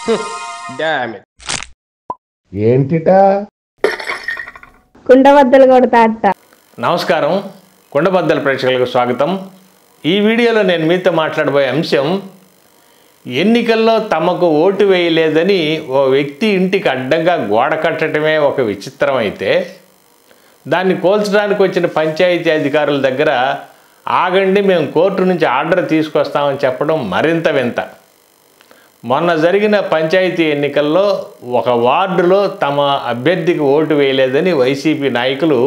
dam ఏంటిటా కుండబద్దలు కొడతా అత్త నమస్కారం కుండబద్దల ప్రేక్షకులకు స్వాగతం ఈ వీడియోలో నేను మీతో మాట్లాడబోయే అంశం ఎన్నికల్లో తమకు ఓటు వేయలేదని ఓ వ్యక్తి ఇంటికి అడ్డంగా గోడ కట్టడమే ఒక విచిత్రం అయితే దాన్ని కోల్చడానికి వచ్చిన పంచాయతీ అధికారుల దగ్గర ఆగండి మేము కోర్టు నుంచి ఆర్డర్ తీసుకొస్తామని చెప్పడం మరింత వింత మొన్న జరిగిన పంచాయతీ ఎన్నికల్లో ఒక వార్డులో తమ అభ్యర్థికి ఓటు వేయలేదని వైసీపీ నాయకులు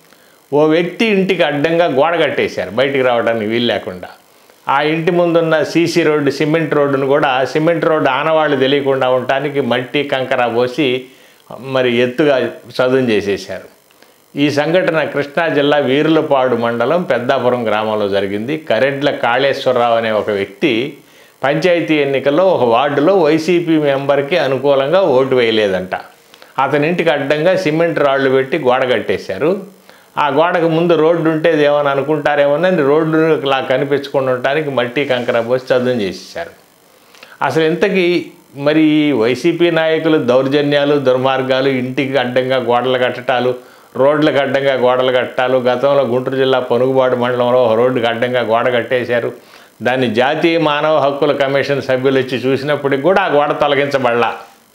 ఓ వ్యక్తి ఇంటికి అడ్డంగా గోడ కట్టేశారు బయటికి రావడానికి వీలు లేకుండా ఆ ఇంటి ముందున్న సీసీ రోడ్డు సిమెంట్ రోడ్డును కూడా సిమెంట్ రోడ్డు ఆనవాళ్ళు తెలియకుండా ఉండటానికి మట్టి కంకర పోసి మరి ఎత్తుగా చదును చేసేశారు ఈ సంఘటన కృష్ణా జిల్లా వీరులపాడు మండలం పెద్దాపురం గ్రామంలో జరిగింది కరెడ్ల కాళేశ్వరరావు అనే ఒక వ్యక్తి పంచాయతీ ఎన్నికల్లో ఒక వార్డులో వైసీపీ మెంబర్కి అనుకూలంగా ఓటు వేయలేదంట అతని ఇంటికి అడ్డంగా సిమెంట్ రాళ్ళు పెట్టి గోడ కట్టేశారు ఆ గోడకు ముందు రోడ్డు ఉంటే ఏమని అనుకుంటారేమోనని రోడ్డు లా కనిపించకుండా ఉండటానికి మట్టి కంకర పోసి చదువు చేసేసారు అసలు ఇంతకీ మరి ఈ వైసీపీ నాయకులు దౌర్జన్యాలు దుర్మార్గాలు ఇంటికి అడ్డంగా గోడలు కట్టడాలు రోడ్లకు అడ్డంగా గోడలు కట్టాలు గతంలో గుంటూరు జిల్లా పొనుగుబాటు మండలంలో ఒక రోడ్డుకి అడ్డంగా గోడ కట్టేశారు దాన్ని జాతీయ మానవ హక్కుల కమిషన్ సభ్యులు వచ్చి చూసినప్పటికి కూడా ఆ గోడ తొలగించబడలా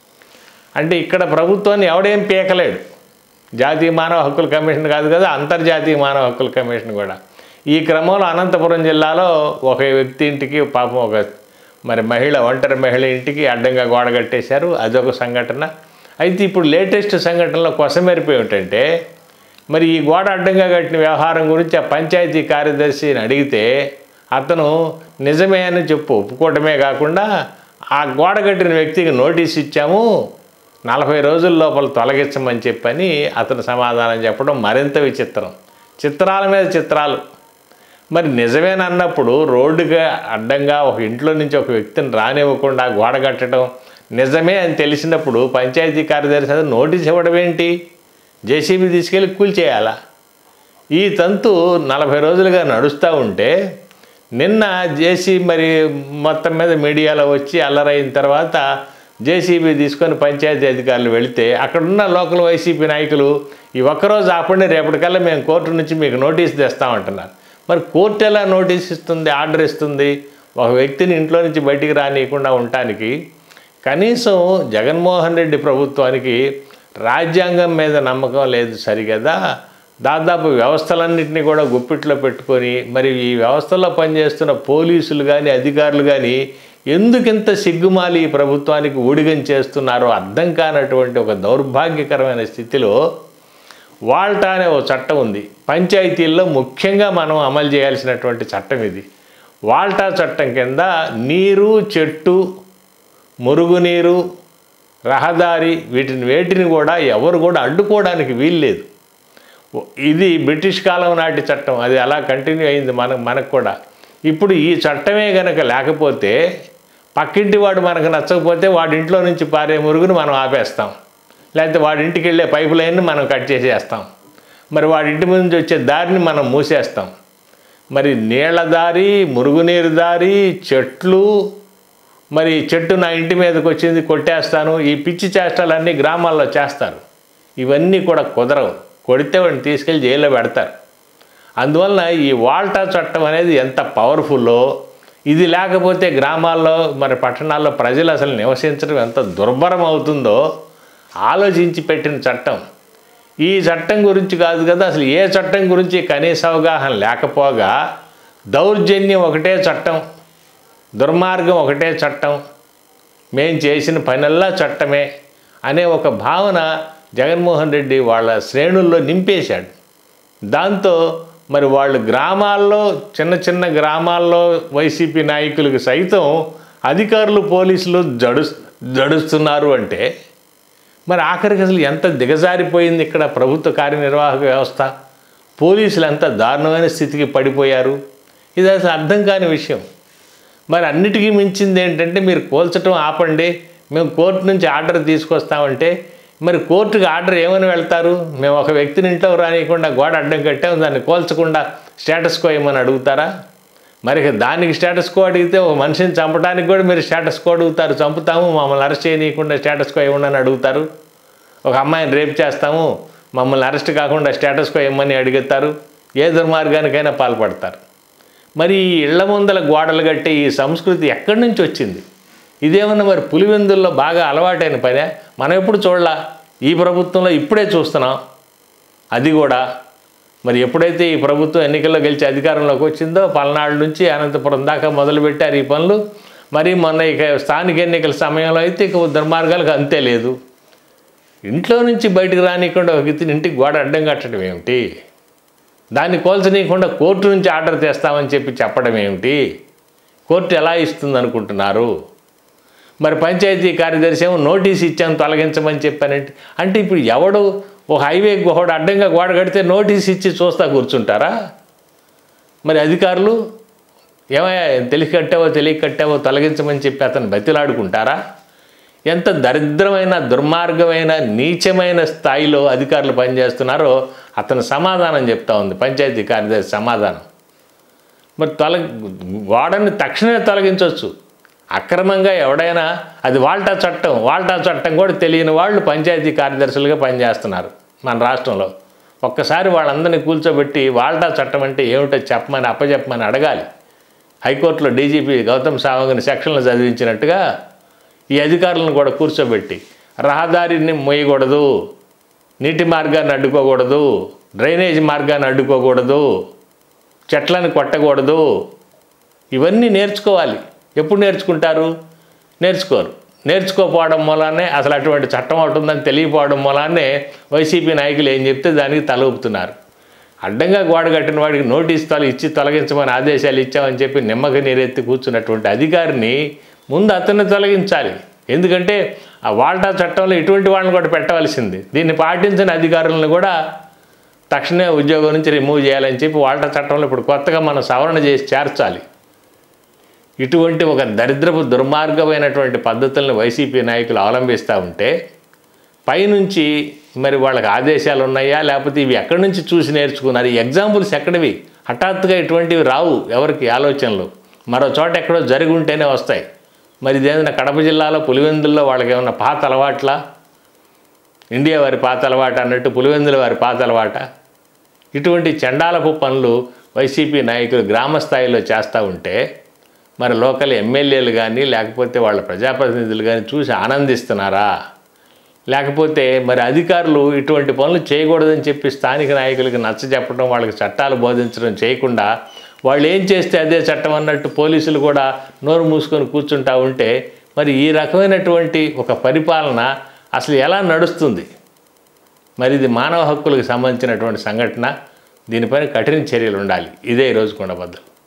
అంటే ఇక్కడ ప్రభుత్వాన్ని ఎవడేం పీకలేడు జాతీయ మానవ హక్కుల కమిషన్ కాదు కదా అంతర్జాతీయ మానవ హక్కుల కమిషన్ కూడా ఈ క్రమంలో అనంతపురం జిల్లాలో ఒక వ్యక్తి ఇంటికి పాపం ఒక మరి మహిళ ఒంటరి మహిళ ఇంటికి అడ్డంగా గోడ కట్టేశారు అదొక సంఘటన అయితే ఇప్పుడు లేటెస్ట్ సంఘటనలో కొసమెరిపి ఏమిటంటే మరి ఈ గోడ అడ్డంగా కట్టిన వ్యవహారం గురించి ఆ పంచాయతీ కార్యదర్శిని అడిగితే అతను నిజమే అని చెప్పు ఒప్పుకోవటమే కాకుండా ఆ గోడ కట్టిన వ్యక్తికి నోటీస్ ఇచ్చాము నలభై రోజుల లోపల తొలగించమని చెప్పని అతను సమాధానం చెప్పడం మరింత విచిత్రం చిత్రాల మీద చిత్రాలు మరి నిజమేనన్నప్పుడు రోడ్డుగా అడ్డంగా ఒక ఇంట్లో నుంచి ఒక వ్యక్తిని రానివ్వకుండా గోడ కట్టడం నిజమే అని తెలిసినప్పుడు పంచాయతీ కార్యదర్శి అది నోటీస్ ఇవ్వడం ఏంటి జేసీబీ తీసుకెళ్ళి కూల్చేయాలా ఈ తంతు నలభై రోజులుగా నడుస్తూ ఉంటే నిన్న జేసీ మరి మొత్తం మీద మీడియాలో వచ్చి అల్లరైన తర్వాత జేసీబీ తీసుకొని పంచాయతీ అధికారులు వెళితే అక్కడున్న లోకల్ వైసీపీ నాయకులు ఈ ఒక్కరోజు ఆపండి రేపటికల్లా మేము కోర్టు నుంచి మీకు నోటీస్ తెస్తామంటున్నారు మరి కోర్టు ఎలా నోటీస్ ఇస్తుంది ఆర్డర్ ఇస్తుంది ఒక వ్యక్తిని ఇంట్లో నుంచి బయటికి రానియకుండా ఉండటానికి కనీసం జగన్మోహన్ రెడ్డి ప్రభుత్వానికి రాజ్యాంగం మీద నమ్మకం లేదు సరిగదా దాదాపు వ్యవస్థలన్నింటినీ కూడా గుప్పిట్లో పెట్టుకొని మరి ఈ వ్యవస్థలో పనిచేస్తున్న పోలీసులు కానీ అధికారులు కానీ ఎందుకింత సిగ్గుమాలి ఈ ప్రభుత్వానికి ఊడిగం చేస్తున్నారో అర్థం కానటువంటి ఒక దౌర్భాగ్యకరమైన స్థితిలో వాల్టా అనే ఓ చట్టం ఉంది పంచాయతీల్లో ముఖ్యంగా మనం అమలు చేయాల్సినటువంటి చట్టం ఇది వాల్టా చట్టం కింద నీరు చెట్టు మురుగునీరు రహదారి వీటిని వేటిని కూడా ఎవరు కూడా అడ్డుకోవడానికి వీల్లేదు ఇది బ్రిటిష్ కాలం నాటి చట్టం అది అలా కంటిన్యూ అయింది మన మనకు కూడా ఇప్పుడు ఈ చట్టమే కనుక లేకపోతే పక్కింటి వాడు మనకు నచ్చకపోతే వాడి ఇంట్లో నుంచి పారే మురుగును మనం ఆపేస్తాం లేకపోతే వాడి ఇంటికి వెళ్ళే పైపు లైన్ని మనం కట్ చేసేస్తాం మరి వాడి ఇంటి నుంచి వచ్చే దారిని మనం మూసేస్తాం మరి నీళ్ళ దారి మురుగునీరు దారి చెట్లు మరి చెట్టు నా ఇంటి మీదకి వచ్చింది కొట్టేస్తాను ఈ పిచ్చి చేష్టాలన్నీ గ్రామాల్లో చేస్తారు ఇవన్నీ కూడా కుదరవు కొడితే వాడిని తీసుకెళ్ళి జైల్లో పెడతారు అందువలన ఈ వాల్టా చట్టం అనేది ఎంత పవర్ఫుల్లో ఇది లేకపోతే గ్రామాల్లో మరి పట్టణాల్లో ప్రజలు అసలు నివసించడం ఎంత దుర్భరం అవుతుందో ఆలోచించి పెట్టిన చట్టం ఈ చట్టం గురించి కాదు కదా అసలు ఏ చట్టం గురించి కనీస అవగాహన లేకపోగా దౌర్జన్యం ఒకటే చట్టం దుర్మార్గం ఒకటే చట్టం మేం చేసిన పనల్లా చట్టమే అనే ఒక భావన జగన్మోహన్ రెడ్డి వాళ్ళ శ్రేణుల్లో నింపేశాడు దాంతో మరి వాళ్ళు గ్రామాల్లో చిన్న చిన్న గ్రామాల్లో వైసీపీ నాయకులకు సైతం అధికారులు పోలీసులు జడు జడుస్తున్నారు అంటే మరి ఆఖరికి అసలు ఎంత దిగజారిపోయింది ఇక్కడ ప్రభుత్వ కార్యనిర్వాహక వ్యవస్థ పోలీసులు ఎంత దారుణమైన స్థితికి పడిపోయారు ఇది అసలు అర్థం కాని విషయం మరి అన్నిటికీ మించింది ఏంటంటే మీరు కోల్చడం ఆపండి మేము కోర్టు నుంచి ఆర్డర్ తీసుకొస్తామంటే మరి కోర్టుకి ఆర్డర్ ఏమని వెళ్తారు మేము ఒక వ్యక్తిని ఇంట్లో రానియకుండా గోడ అడ్డం కట్టాము దాన్ని కోల్చకుండా స్టేటస్ కోయమని అడుగుతారా మరి ఇక దానికి స్టేటస్ కో అడిగితే ఒక మనిషిని చంపడానికి కూడా మీరు స్టేటస్ కో అడుగుతారు చంపుతాము మమ్మల్ని అరెస్ట్ చేయనీయకుండా స్టేటస్ కో ఇవ్వండి అని అడుగుతారు ఒక అమ్మాయిని రేప్ చేస్తాము మమ్మల్ని అరెస్ట్ కాకుండా స్టేటస్ కో ఇవ్వమని అడుగుతారు ఏ దుర్మార్గానికైనా పాల్పడతారు మరి ఈ ఇళ్ల ముందల గోడలు కట్టే ఈ సంస్కృతి ఎక్కడి నుంచి వచ్చింది ఇదేమన్నా మరి పులివెందుల్లో బాగా అలవాటైన పనే మనం ఎప్పుడు చూడలా ఈ ప్రభుత్వంలో ఇప్పుడే చూస్తున్నాం అది కూడా మరి ఎప్పుడైతే ఈ ప్రభుత్వం ఎన్నికల్లో గెలిచి అధికారంలోకి వచ్చిందో పల్నాడు నుంచి అనంతపురం దాకా మొదలుపెట్టారు ఈ పనులు మరి మొన్న ఇక స్థానిక ఎన్నికల సమయంలో అయితే ఇక దుర్మార్గాలకు అంతే లేదు ఇంట్లో నుంచి బయటకు రానికుండా ఒక ఇతని ఇంటికి గోడ అడ్డం కట్టడం ఏమిటి దాన్ని కోల్చనీయకుండా కోర్టు నుంచి ఆర్డర్ తెస్తామని చెప్పి చెప్పడం ఏమిటి కోర్టు ఎలా ఇస్తుంది అనుకుంటున్నారు మరి పంచాయతీ కార్యదర్శి ఏమో నోటీస్ ఇచ్చాను తొలగించమని చెప్పానంటే అంటే ఇప్పుడు ఎవడు ఒక హైవే గోడ అడ్డంగా గోడ కడితే నోటీస్ ఇచ్చి చూస్తా కూర్చుంటారా మరి అధికారులు ఏమయ్యా తెలిసి కట్టావో తెలియక కట్టావో తొలగించమని చెప్పి అతను బతిలాడుకుంటారా ఎంత దరిద్రమైన దుర్మార్గమైన నీచమైన స్థాయిలో అధికారులు పనిచేస్తున్నారో అతను సమాధానం చెప్తా ఉంది పంచాయతీ కార్యదర్శి సమాధానం మరి తొల గోడని తక్షణమే తొలగించవచ్చు అక్రమంగా ఎవడైనా అది వాల్టా చట్టం వాల్టా చట్టం కూడా తెలియని వాళ్ళు పంచాయతీ కార్యదర్శులుగా పనిచేస్తున్నారు మన రాష్ట్రంలో ఒక్కసారి వాళ్ళందరినీ కూర్చోబెట్టి వాల్టా చట్టం అంటే ఏమిటో చెప్పమని అప్పచెప్పమని అడగాలి హైకోర్టులో డీజీపీ గౌతమ్ సావంగ్ని సెక్షన్లు చదివించినట్టుగా ఈ అధికారులను కూడా కూర్చోబెట్టి రహదారిని మోయకూడదు నీటి మార్గాన్ని అడ్డుకోకూడదు డ్రైనేజ్ మార్గాన్ని అడ్డుకోకూడదు చెట్లను కొట్టకూడదు ఇవన్నీ నేర్చుకోవాలి ఎప్పుడు నేర్చుకుంటారు నేర్చుకోరు నేర్చుకోకపోవడం మూలానే అసలు అటువంటి చట్టం ఒకటి ఉందని తెలియకపోవడం మూలానే వైసీపీ నాయకులు ఏం చెప్తే దానికి తలూపుతున్నారు అడ్డంగా గోడ కట్టిన వాడికి నోటీస్ తల ఇచ్చి తొలగించమని ఆదేశాలు ఇచ్చామని చెప్పి నిమ్మక నీరెత్తి కూర్చున్నటువంటి అధికారిని ముందు అతన్ని తొలగించాలి ఎందుకంటే ఆ వాల్టా చట్టంలో ఇటువంటి వాళ్ళని కూడా పెట్టవలసింది దీన్ని పాటించిన అధికారులను కూడా తక్షణమే ఉద్యోగం నుంచి రిమూవ్ చేయాలని చెప్పి వాల్టా చట్టంలో ఇప్పుడు కొత్తగా మనం సవరణ చేసి చేర్చాలి ఇటువంటి ఒక దరిద్రపు దుర్మార్గమైనటువంటి పద్ధతులను వైసీపీ నాయకులు అవలంబిస్తూ ఉంటే పైనుంచి మరి వాళ్ళకి ఆదేశాలు ఉన్నాయా లేకపోతే ఇవి ఎక్కడి నుంచి చూసి నేర్చుకున్నారు ఈ ఎగ్జాంపుల్స్ ఎక్కడివి హఠాత్తుగా ఇటువంటివి రావు ఎవరికి ఆలోచనలు మరో చోట ఎక్కడో జరిగి ఉంటేనే వస్తాయి మరి ఇదేదైనా కడప జిల్లాలో పులివెందుల్లో వాళ్ళకి ఏమన్నా పాత అలవాట్లా ఇండియా వారి పాత అలవాటు అన్నట్టు పులివెందుల వారి పాత అలవాట ఇటువంటి చండాలపు పనులు వైసీపీ నాయకులు గ్రామ స్థాయిలో చేస్తూ ఉంటే మరి లోకల్ ఎమ్మెల్యేలు కానీ లేకపోతే వాళ్ళ ప్రజాప్రతినిధులు కానీ చూసి ఆనందిస్తున్నారా లేకపోతే మరి అధికారులు ఇటువంటి పనులు చేయకూడదని చెప్పి స్థానిక నాయకులకు నచ్చ చెప్పడం వాళ్ళకి చట్టాలు బోధించడం చేయకుండా వాళ్ళు ఏం చేస్తే అదే చట్టం అన్నట్టు పోలీసులు కూడా నోరు మూసుకొని కూర్చుంటా ఉంటే మరి ఈ రకమైనటువంటి ఒక పరిపాలన అసలు ఎలా నడుస్తుంది మరి ఇది మానవ హక్కులకు సంబంధించినటువంటి సంఘటన దీనిపైన కఠిన చర్యలు ఉండాలి ఇదే ఈరోజు కొండబద్దలు